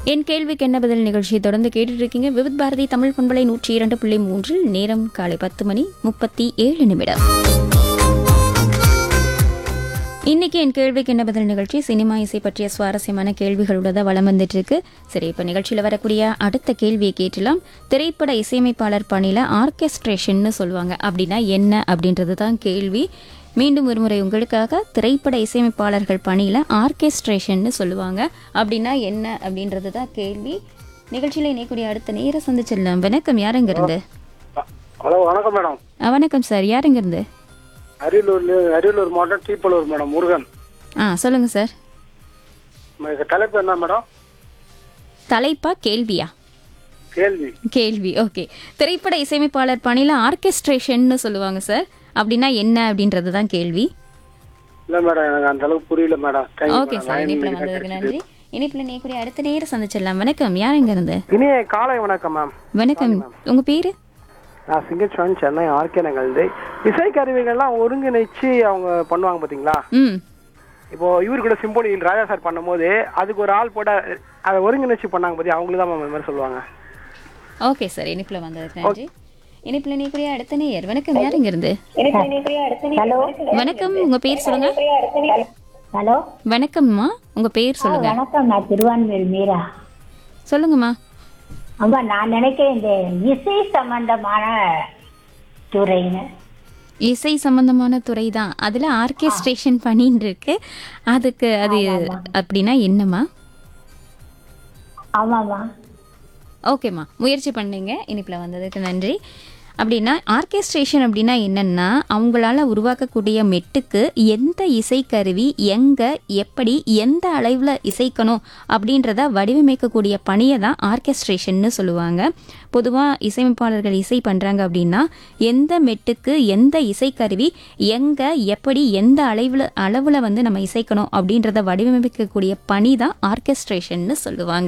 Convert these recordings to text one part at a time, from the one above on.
என் கேள்விக்கு என்ன பதில் நிகழ்ச்சியை தொடர்ந்து கேட்டுட்டு இருக்கீங்க விவித் பாரதி தமிழ் பண்பலை நூற்றி இரண்டு புள்ளி மூன்றில் நேரம் காலை பத்து மணி முப்பத்தி ஏழு நிமிடம் இன்னைக்கு என் கேள்விக்கு என்ன பதில் நிகழ்ச்சி சினிமா இசை பற்றிய சுவாரஸ்யமான கேள்விகளோட தான் வளம் வந்துட்டு இருக்கு சரி இப்போ நிகழ்ச்சியில் வரக்கூடிய அடுத்த கேள்வியை கேட்டலாம் திரைப்பட இசையமைப்பாளர் பணியில் ஆர்கெஸ்ட்ரேஷன்னு சொல்லுவாங்க அப்படின்னா என்ன அப்படின்றது தான் கேள்வி மீண்டும் ஒரு முறை உங்களுக்காக திரைப்பட இசையமைப்பாளர்கள் பணியில் ஆர்கெஸ்ட்ரேஷன்னு சொல்லுவாங்க அப்படின்னா என்ன அப்படின்றது தான் கேள்வி நிகழ்ச்சியில் இணையக்கூடிய அடுத்த நேர சந்திச்சிடலாம் வணக்கம் யாருங்க இருந்து ஹலோ வணக்கம் மேடம் அஹ், வணக்கம் சார் யாருங்க இருந்து அரியலூர்ல அரியலூர் மாவட்டம் தீப்பலூர் மேடம் முருகன் ஆ சொல்லுங்க சார் உங்களுக்கு தலைப்பு என்ன மேடம் தலைப்பா கேள்வியா கேள்வி கேள்வி ஓகே திரைப்பட இசையமைப்பாளர் பணியில் ஆர்கெஸ்ட்ரேஷன்னு சொல்லுவாங்க சார் அப்படின்னா என்ன அப்படின்றது தான் கேள்வி இல்ல மேடம் எனக்கு அந்த அளவுக்கு புரியல madam Thank you okay madam. Sir Line இணைப்பில் உங்களுக்கு வந்ததுக்கு கிடைச்சது. நன்றி இணைப்பில் நீக்கூடிய அடுத்த நேரம் சந்திச்சிடலாம் வணக்கம் யார் இங்க இருந்து இனிய காலை வணக்கம் மேம் வணக்கம் உங்க பேரு நான் சிங்கச்சுவன் சென்னை ஆர்கே நகர்ந்து இசை கருவிகள்லாம் ஒருங்கிணைச்சு அவங்க பண்ணுவாங்க பாத்தீங்களா ம் இப்போ இவர் கூட சிம்போனி ராஜா சார் பண்ணும்போது அதுக்கு ஒரு ஆள் போட அதை ஒருங்கிணைச்சு பண்ணாங்க பத்தி அவங்களுக்கு தான் மேம் இந்த மாதிரி சொல்லுவாங்க ஓகே சார் இணைப்பில் வந்ததுக்கு நன்றி இணைப்பில் நீக்கூடிய அடுத்த நேயர் வணக்கம் யார் இங்க இருந்து ஹலோ வணக்கம் உங்க பேர் சொல்லுங்க ஹலோ வணக்கம்மா உங்க பேர் சொல்லுங்க வணக்கம் நான் திருவான்வேல் மீரா சொல்லுங்கம்மா அம்மா நான் நினைக்கிறேன் இந்த இசை சம்பந்தமான துறைன்னு இசை சம்பந்தமான துறை தான் அதுல ஆர்கெஸ்ட்ரேஷன் பண்ணிட்டு இருக்கு அதுக்கு அது அப்படின்னா என்னம்மா ஆமாம்மா ஓகேம்மா முயற்சி பண்ணீங்க இனிப்பில் வந்ததுக்கு நன்றி அப்படின்னா ஆர்கெஸ்ட்ரேஷன் அப்படின்னா என்னன்னா அவங்களால உருவாக்கக்கூடிய மெட்டுக்கு எந்த இசைக்கருவி எங்கே எப்படி எந்த அளவில் இசைக்கணும் அப்படின்றத வடிவமைக்கக்கூடிய பணியை தான் ஆர்கெஸ்ட்ரேஷன்னு சொல்லுவாங்க பொதுவாக இசையமைப்பாளர்கள் இசை பண்ணுறாங்க அப்படின்னா எந்த மெட்டுக்கு எந்த இசைக்கருவி எங்கே எப்படி எந்த அளவில் அளவில் வந்து நம்ம இசைக்கணும் அப்படின்றத வடிவமைக்கக்கூடிய பணி தான் ஆர்கெஸ்ட்ரேஷன்னு சொல்லுவாங்க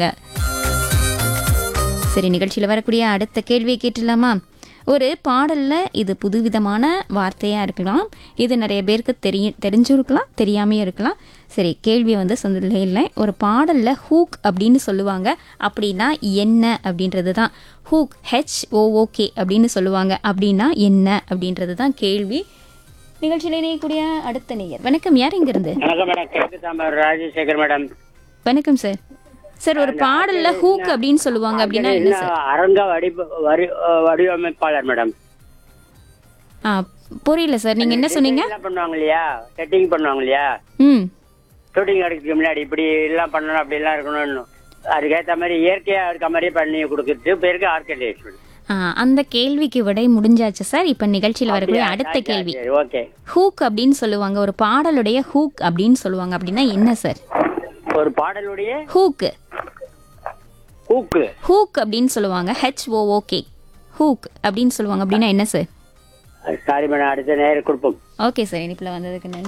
சரி நிகழ்ச்சியில் வரக்கூடிய அடுத்த கேள்வியை கேட்டுடலாமா ஒரு பாடலில் இது புதுவிதமான வார்த்தையாக இருக்கலாம் இது நிறைய பேருக்கு தெரியும் தெரிஞ்சும் இருக்கலாம் தெரியாமையும் இருக்கலாம் சரி கேள்வி வந்து சொந்தத்தில் இல்லை ஒரு பாடலில் ஹூக் அப்படின்னு சொல்லுவாங்க அப்படின்னா என்ன அப்படின்றது தான் ஹூக் ஹெச் ஓஓகே அப்படின்னு சொல்லுவாங்க அப்படின்னா என்ன அப்படின்றது தான் கேள்வி நிகழ்ச்சியில் இணையக்கூடிய அடுத்த நேயர் வணக்கம் யார் இங்கிருந்து வணக்கம் மேடம் கிழக்கு சாம்பார் ராஜசேகர் மேடம் வணக்கம் சார் சார் ஒரு பாடல்ல ஹூக் அப்படின்னு சொல்லுவாங்க அப்படின்னா என்ன சார் அரங்க வடி வரி வடிவமைப்பாளர் மேடம் ஆ புரியல சார் நீங்க என்ன சொன்னீங்க எல்லாம் பண்ணுவாங்க இல்லையா செட்டிங் பண்ணுவாங்க இல்லையா ம் ஷூட்டிங் எடுக்கிறதுக்கு முன்னாடி இப்படி எல்லாம் பண்ணணும் அப்படி எல்லாம் இருக்கணும்னு அதுக்கேற்ற மாதிரி இயற்கையா இருக்க மாதிரியே பண்ணி கொடுக்குறது பேருக்கு ஆர்கனைசேஷன் ஆ, அந்த கேள்விக்கு விடை முடிஞ்சாச்சு சார் இப்ப நிகழ்ச்சியில் வரக்கூடிய அடுத்த கேள்வி சரி ஓகே ஹூக் அப்படின்னு சொல்லுவாங்க ஒரு பாடலுடைய ஹூக் அப்படின்னு சொல்லுவாங்க அப்படின்னா என்ன சார் ஒரு பாடலுடைய ஹூக் ஹூக்கு ஹூக் அப்படின்னு சொல்லுவாங்க ஹெச் ஓஓகே ஹூக் அப்படின்னு சொல்லுவாங்க அப்படின்னா என்ன சார் சாரி மேடம் அடுத்த நேரம் கொடுப்போம் ஓகே சார் இனிப்பில் வந்ததுக்கு நன்றி